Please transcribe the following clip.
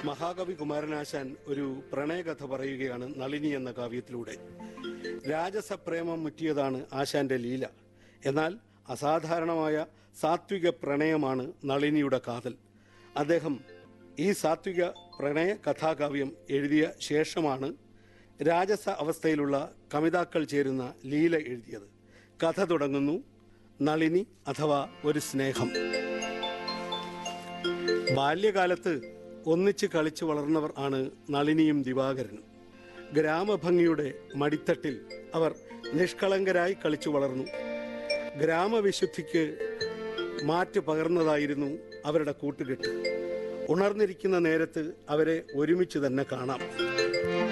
മഹാകവി കുമാരനാശാൻ ഒരു പ്രണയകഥ പറയുകയാണ് നളിനി എന്ന കാവ്യത്തിലൂടെ രാജസപ്രേമം മുറ്റിയതാണ് ആശാന്റെ ലീല എന്നാൽ അസാധാരണമായ സാത്വിക പ്രണയമാണ് നളിനിയുടെ കാതൽ അദ്ദേഹം ഈ സാത്വിക പ്രണയ കഥാകാവ്യം എഴുതിയ ശേഷമാണ് രാജസ അവസ്ഥയിലുള്ള കവിതാക്കൾ ചേരുന്ന ലീല എഴുതിയത് കഥ തുടങ്ങുന്നു നളിനി അഥവാ ഒരു സ്നേഹം ബാല്യകാലത്ത് ഒന്നിച്ച് കളിച്ചു വളർന്നവർ ആണ് നളിനിയും ദിവാകരനും ഗ്രാമഭംഗിയുടെ മടിത്തട്ടിൽ അവർ നിഷ്കളങ്കരായി കളിച്ചു വളർന്നു ഗ്രാമവിശുദ്ധിക്ക് മാറ്റ് പകർന്നതായിരുന്നു അവരുടെ കൂട്ടുകെട്ട് ഉണർന്നിരിക്കുന്ന നേരത്ത് അവരെ ഒരുമിച്ച് തന്നെ കാണാം